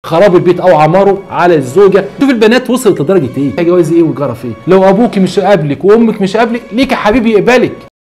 خراب البيت او عماره على الزوجه شوف البنات وصلت لدرجه ايه جواز ايه وجرف ايه لو ابوك مش قابلك وامك مش قابلك ليك يا حبيبي يقبلك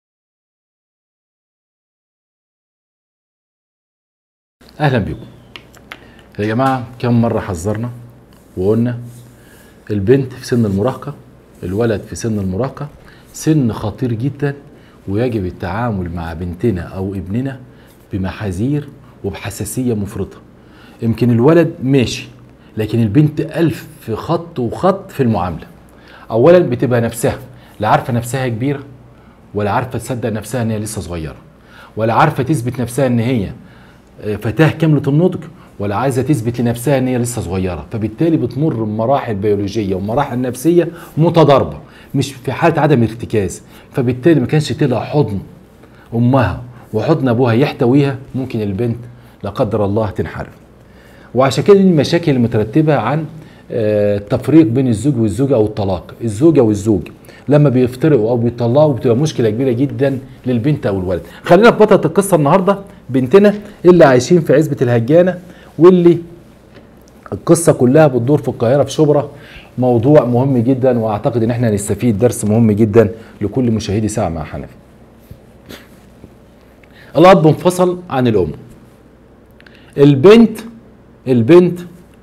اهلا بيكم يا جماعه كم مره حذرنا وقلنا البنت في سن المراهقه الولد في سن المراهقه سن خطير جدا ويجب التعامل مع بنتنا او ابننا بمحاذير وبحساسيه مفرطه يمكن الولد ماشي لكن البنت ألف في خط وخط في المعاملة أولا بتبقى نفسها لا عارفة نفسها كبيرة ولا عارفة تصدق نفسها إن هي لسه صغيرة ولا عارفة تثبت نفسها إن هي فتاة كاملة النضج ولا عايزة تثبت لنفسها إن هي لسه صغيرة فبالتالي بتمر بمراحل بيولوجية ومراحل نفسية متضاربة مش في حالة عدم ارتكاز فبالتالي ما كانش تلقى حضن أمها وحضن أبوها يحتويها ممكن البنت لا قدر الله تنحرف وعشان كده دي المشاكل المترتبه عن التفريق بين الزوج والزوجه او الطلاق الزوجه والزوج لما بيفترقوا او بيطلقوا بتبقى مشكله كبيره جدا للبنت او الولد خلينا في بطله القصه النهارده بنتنا اللي عايشين في عزبه الهجانه واللي القصه كلها بتدور في القاهره في شبرا موضوع مهم جدا واعتقد ان احنا هنستفيد درس مهم جدا لكل مشاهدي ساعه مع حنفي الاب انفصل عن الام البنت البنت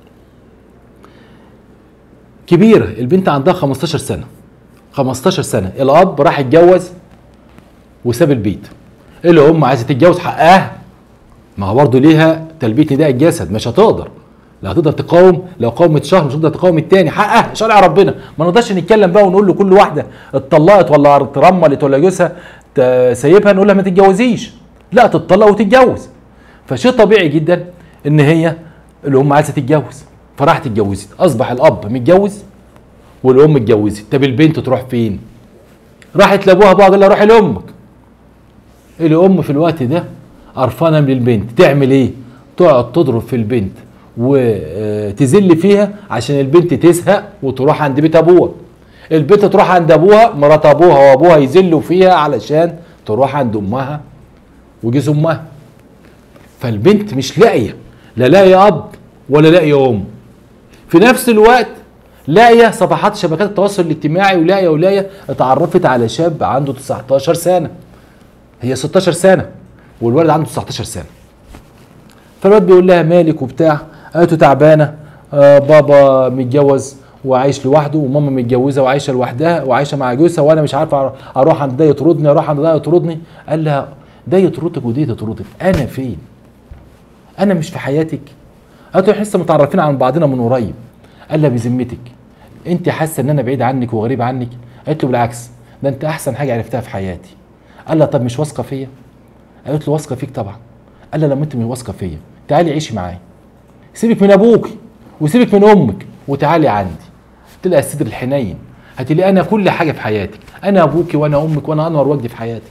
كبيرة البنت عندها 15 سنة 15 سنة الأب راح يتجوز وساب البيت الأم عايزة تتجوز حقها ما هو برضه ليها تلبية نداء الجسد مش هتقدر لا هتقدر تقاوم لو قاومت شهر مش هتقدر تقاوم التاني حقها شرع ربنا ما نقدرش نتكلم بقى ونقول لكل واحدة اتطلقت ولا اترملت ولا جوزها سايبها نقول لها ما تتجوزيش لا تتطلق وتتجوز فشيء طبيعي جدا ان هي الام عايزه تتجوز فراحت اتجوزت اصبح الاب متجوز والام اتجوزت طب البنت تروح فين راحت لابوها بقى قال لها روحي لامك الام في الوقت ده قرفانه من البنت تعمل ايه تقعد تضرب في البنت وتذل فيها عشان البنت تزهق وتروح عند بيت ابوها البنت تروح عند ابوها مرات ابوها وابوها يذلوا فيها علشان تروح عند امها وجوز امها فالبنت مش لاقيه لا لاقيه اب ولا لاقيه ام في نفس الوقت لاقيه صفحات شبكات التواصل الاجتماعي ولاقيه ولاقيه اتعرفت على شاب عنده 19 سنه هي 16 سنه والولد عنده 19 سنه فالواد بيقول لها مالك وبتاع قالت له تعبانه آه بابا متجوز وعايش لوحده وماما متجوزه وعايشه لوحدها وعايشه مع جوزها وانا مش عارف اروح عند ده يطردني اروح عند ده يطردني قال لها ده يطردك ودي تطردك انا فين انا مش في حياتك قالت له احنا لسه متعرفين عن بعضنا من قريب قال لها بذمتك انت حاسه ان انا بعيد عنك وغريب عنك قالت له بالعكس ده انت احسن حاجه عرفتها في حياتي قال لها طب مش واثقه فيا قالت له واثقه فيك طبعا قال لها لما انت مش واثقه فيا تعالي عيشي معايا سيبك من ابوك وسيبك من امك وتعالي عندي تلاقي الصدر الحنين هتلاقي انا كل حاجه في حياتك انا ابوك وانا امك وانا انور وجدي في حياتك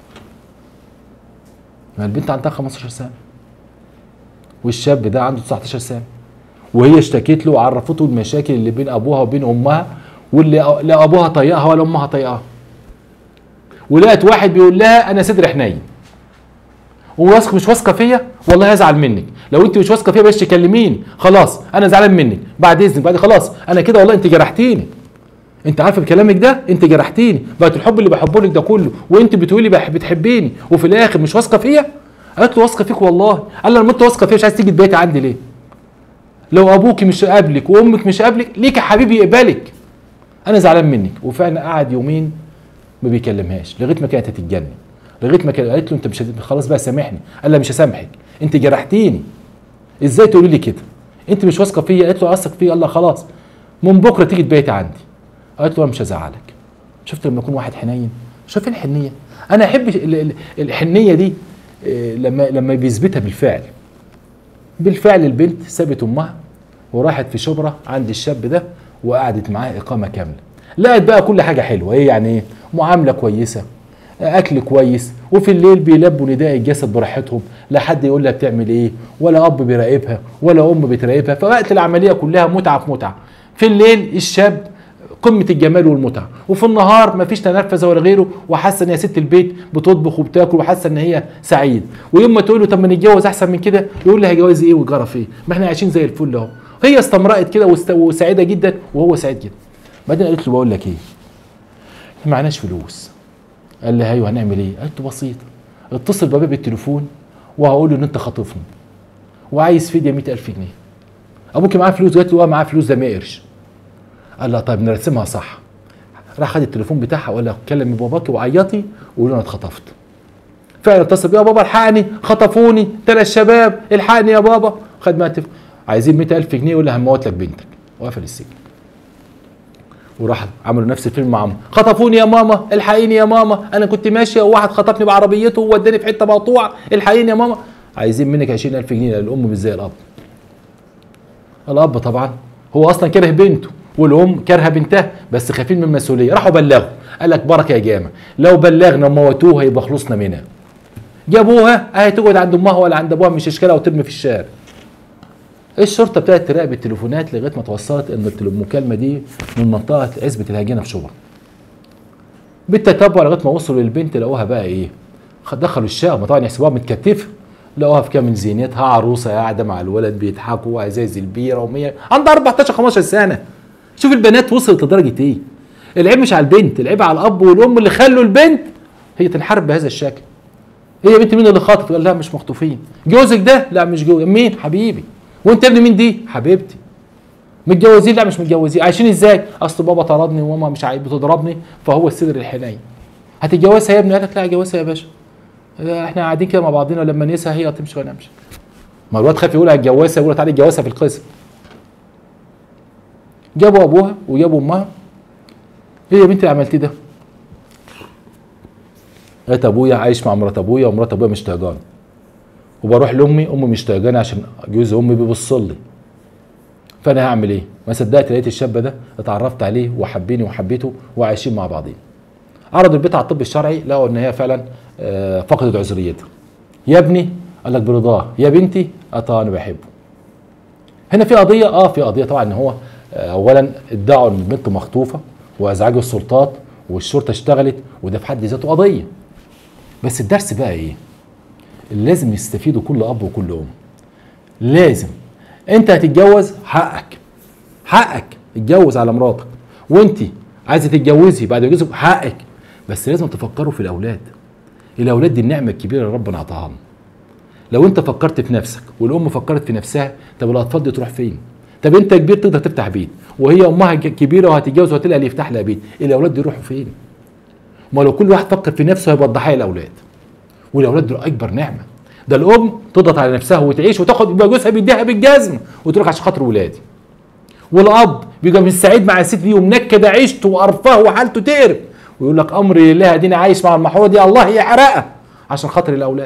ما البنت عندها 15 سنه والشاب ده عنده 19 سنه وهي اشتكت له وعرفته المشاكل اللي بين ابوها وبين امها واللي لا ابوها طايقها ولا امها طايقها ولقت واحد بيقول لها انا صدر حنين وواثق مش واثقه فيا والله هزعل منك لو انت مش واثقه فيا بلاش تكلميني خلاص انا زعلان منك بعد اذنك بعد خلاص انا كده والله انت جرحتيني انت عارفه بكلامك ده انت جرحتيني بقت الحب اللي بحبه لك ده كله وانت بتقولي بتحبيني وفي الاخر مش واثقه فيا قالت له واثقه فيك والله قال لها لما انت واثقه فيا مش عايز تيجي تبيتي عندي ليه لو ابوك مش قابلك وامك مش قابلك ليك يا حبيبي يقبلك انا زعلان منك وفعلا قعد يومين ما بيكلمهاش لغايه ما كانت هتتجنن لغايه ما كانت قالت له انت مش هت... خلاص بقى سامحني قال لها مش هسامحك انت جرحتيني ازاي تقولي لي كده انت مش واثقه فيا قالت له واثق فيا قال لها خلاص من بكره تيجي تبيتي عندي قالت له انا مش هزعلك شفت لما يكون واحد حنين شوف الحنيه انا احب الحنيه دي لما لما بيثبتها بالفعل بالفعل البنت سابت امها وراحت في شبرا عند الشاب ده وقعدت معاه اقامه كامله لقت بقى كل حاجه حلوه ايه يعني ايه معامله كويسه اكل كويس وفي الليل بيلبوا نداء الجسد براحتهم لا حد يقول لها بتعمل ايه ولا اب بيراقبها ولا ام بتراقبها فوقت العمليه كلها متعه في متعه في الليل الشاب قمه الجمال والمتعه وفي النهار مفيش تنرفزه ولا غيره وحاسه ان هي ست البيت بتطبخ وبتاكل وحاسه ان هي سعيد ويوم ما تقول له طب ما نتجوز احسن من كده يقول لها جواز ايه وجرى ايه ما احنا عايشين زي الفل اهو هي استمرأت كده واست- وسعيده جدا وهو سعيد جدا بعدين قالت له بقول لك ايه إحنا معناش فلوس قال لي ايوه هنعمل ايه قالت له بسيط اتصل بابا بالتليفون وهقول له ان انت خاطفني وعايز فديه 100000 جنيه ابوك معاه فلوس قالت له اه معاه فلوس ده 100 قرش قال لها طيب نرسمها صح راح خد التليفون بتاعها وقال لها كلمي باباكي وعيطي وقولي له انا اتخطفت فعلا اتصل بيها بابا الحقني خطفوني ثلاث شباب الحقني يا بابا خد معاه التليفون عايزين 100000 جنيه يقول لها هموت لك بنتك وقفل السجن وراح عملوا نفس الفيلم مع ماما خطفوني يا ماما الحقيني يا ماما انا كنت ماشيه وواحد خطفني بعربيته ووداني في حته مقطوعه الحقيني يا ماما عايزين منك 20000 جنيه لان الام مش زي الاب الاب طبعا هو اصلا كره بنته والام كارهه بنتها بس خايفين من المسؤوليه راحوا بلغوا قال لك بركه يا جامع لو بلغنا وموتوها يبقى خلصنا منها جابوها اهي تقعد عند امها ولا عند ابوها مش اشكالها وترمي في الشارع الشرطه ابتدت تراقب التليفونات لغايه ما توصلت ان التل- المكالمه دي من منطقه عزبه الهجينه في شبرا بالتتبع لغايه ما وصلوا للبنت لقوها بقى ايه خ- دخلوا الشقه ما طبعا يحسبوها متكتفه لقوها في كامل زينتها عروسه قاعده مع الولد بيضحكوا وازاز البيره ومية عندها 14 15 سنه شوف البنات وصلت لدرجه ايه العيب مش على البنت العيب على الاب والام اللي خلوا البنت هي تنحرف بهذا الشكل هي بنت مين اللي خاطف قال لا مش مخطوفين جوزك ده لا مش جوز مين حبيبي وانت ابن مين دي حبيبتي متجوزين لا مش متجوزين عايشين ازاي اصل بابا طردني وماما مش عايز بتضربني فهو الصدر الحنين هتتجوزها يا ابني قالت لا هتجوزها يا باشا لا، احنا قاعدين كده مع بعضنا لما نسها هي تمشي وانا امشي ما الواد خاف يقول هتجوزها يقول تعالى اتجوزها في القسم جابوا ابوها وجابوا امها ايه يا بنتي اللي عملتيه ده قالت ابويا عايش مع مرات ابويا ومرات ابويا مش طايقاني وبروح لامي امي مش طايقاني عشان جوز امي بيبص لي فانا هعمل ايه ما صدقت لقيت الشاب ده اتعرفت عليه وحبيني وحبيته وعايشين مع بعضين عرضوا البيت على الطب الشرعي لقوا ان هي فعلا آه، فقدت عذريتها يا ابني قال لك برضاه يا بنتي قالت اه انا بحبه هنا في قضيه اه في قضيه طبعا ان هو آه، اولا ادعوا ان البنت مخطوفه وازعجوا السلطات والشرطه اشتغلت وده في حد ذاته قضيه بس الدرس بقى ايه اللي لازم يستفيدوا كل اب وكل ام لازم انت هتتجوز حقك حقك اتجوز على مراتك وانت عايزه تتجوزي بعد ما يجوزك حقك بس لازم تفكروا في الاولاد الاولاد دي النعمه الكبيره اللي ربنا عطاها لنا لو انت فكرت في نفسك والام فكرت في نفسها طب الاطفال دي تروح فين طب انت كبير تقدر تفتح بيت وهي امها ك- كبيره وهتتجوز وهتلاقي اللي يفتح لها بيت الاولاد دي يروحوا فين ما لو كل واحد فكر في نفسه هيبقى الضحيه الاولاد والاولاد دول اكبر نعمه ده الام تضغط على نفسها وتعيش وتاخد يبقى جوزها بيديها بالجزم وتروح عشان خاطر ولادي والاب بيبقى مش سعيد مع الست دي ومنكد عيشته وقرفاه وحالته تقرف ويقول لك امري لله اديني عايش مع المحروره دي الله يحرقها عشان خاطر الاولاد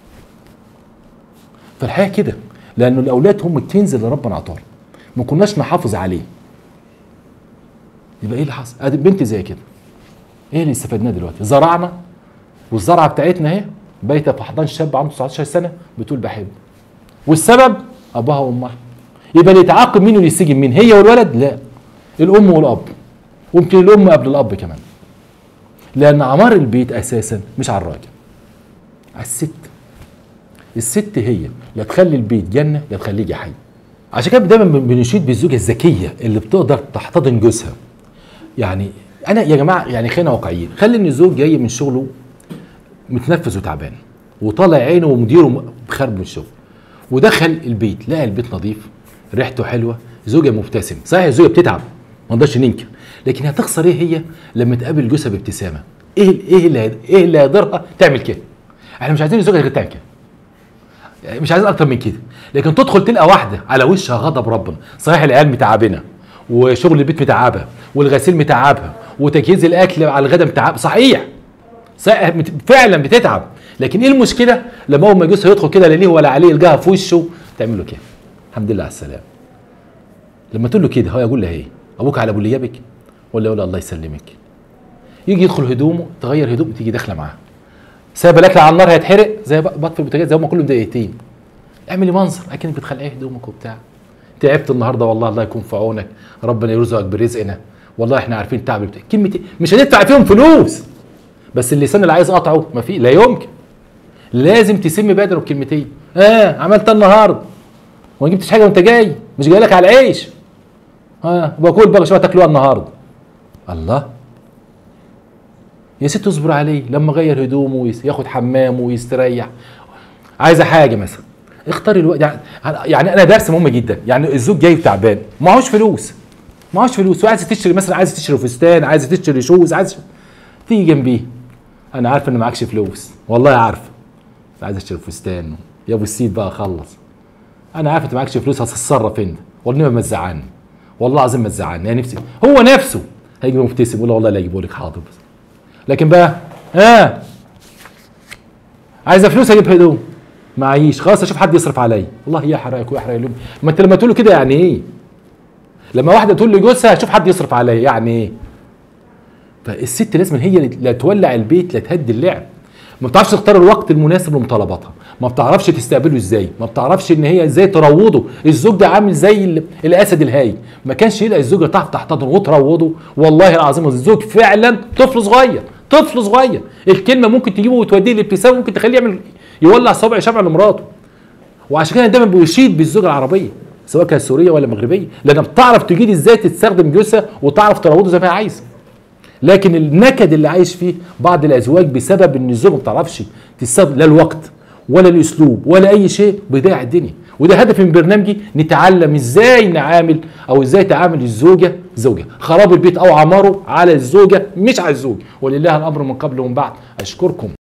فالحقيقه كده لان الاولاد هم الكنز اللي ربنا عطاه ما كناش نحافظ عليه يبقى ايه اللي حصل؟ ادي بنت زي كده ايه اللي استفدناه دلوقتي؟ زرعنا والزرعه بتاعتنا اهي بايته في حضان شاب عنده 19 سنه بتقول بحب والسبب ابوها وامها يبقى اللي يتعاقب مين واللي يسجن مين هي والولد لا الام والاب ويمكن الام قبل الاب كمان لان عمار البيت اساسا مش على الراجل على الست الست هي يا تخلي البيت جنه يا تخليه جحيم عشان كده دايما بن- بنشيد بالزوجه الذكيه اللي بتقدر تحتضن جوزها يعني انا يا جماعه يعني خلينا واقعيين خلي ان الزوج جاي من شغله متنفس وتعبان وطالع عينه ومديره بخرب من الشغل ودخل البيت لقى البيت نظيف ريحته حلوه زوجه مبتسم صحيح الزوجه بتتعب ما نقدرش ننكر لكن هتخسر ايه هي لما تقابل جوزها بابتسامه ايه ايه اللي ايه اللي هيقدرها تعمل كده احنا مش عايزين الزوجه غير تعمل كده يعني مش عايزين اكتر من كده لكن تدخل تلقى واحده على وشها غضب ربنا صحيح العيال متعبنا وشغل البيت متعبها والغسيل متعبها وتجهيز الاكل على الغدا متعب صحيح صحيح مت- فعلا بتتعب لكن ايه المشكله لما اول ما جوزها يدخل كده لا ليه ولا عليه يلقاها في وشه تعمل له كده الحمد لله على السلامه لما تقول له كده هو يقول لها ايه ابوك على ابو ليابك ولا يقول لها الله يسلمك يجي يدخل هدومه تغير هدومه تيجي داخله معاه سايبه الاكل على النار هيتحرق زي بق- بطف البوتاجاز زي هم كلهم دقيقتين اعملي منظر اكنك بتخلعي هدومك وبتاع تعبت النهارده والله الله يكون في عونك ربنا يرزقك برزقنا والله احنا عارفين التعب بتاع كلمه مش هندفع فيهم فلوس بس اللسان اللي عايز اقطعه ما في لا يمكن لازم تسم بدنه بكلمتين اه عملت النهارده وما جبتش حاجه وانت جاي مش جاي لك على العيش اه باكل بقى شويه تاكلوها النهارده الله يا ست اصبر عليه لما غير هدومه ويس- ياخد حمامه ويستريح عايزه حاجه مثلا اختاري الوقت يعني, يعني انا درس مهم جدا يعني الزوج جاي تعبان معهوش فلوس معهوش فلوس وعايز تشتري مثلا عايز تشتري فستان عايز تشتري شوز عايز تيجي جنبيه انا عارف ان معكش فلوس والله عارف عايز اشتري فستان يا ابو السيد بقى خلص انا عارف انت معكش فلوس هتتصرف انت والله ما تزعلني والله العظيم ما تزعلني انا نفسي هو نفسه هيجي مبتسم يقول له والله لا اجيبه لك حاضر بس لكن بقى ها عايزه فلوس اجيب هدوم معيش خلاص اشوف حد يصرف عليا والله يحرقك ويحرق اليوم ما انت لما تقول له كده يعني ايه لما واحده تقول لجوزها شوف حد يصرف عليا يعني ايه فالست لازم هي اللي لا تولع البيت لا تهدي اللعب ما بتعرفش تختار الوقت المناسب لمطالباتها ما بتعرفش تستقبله ازاي ما بتعرفش ان هي ازاي تروضه الزوج ده عامل زي ال- الاسد الهاي ما كانش يلاقي الزوجه تعرف تحتضنه وتروضه والله العظيم الزوج فعلا طفل صغير طفل صغير الكلمه ممكن تجيبه وتوديه الابتسامه ممكن تخليه يعمل يولع صابع شمع لمراته وعشان كده دايما بيشيد بالزوجه العربيه سواء كانت سوريه ولا مغربيه لانها بتعرف تجيد ازاي تستخدم جوزها وتعرف تروضه زي ما هي عايزه لكن النكد اللي عايش فيه بعض الازواج بسبب ان الزوجه ما بتعرفش تستخدم لا الوقت ولا الاسلوب ولا اي شيء بيضيع الدنيا وده هدف من برنامجي نتعلم ازاي نعامل او ازاي تعامل الزوجه زوجها خراب البيت او عماره على الزوجه مش على الزوج ولله الامر من قبل ومن بعد اشكركم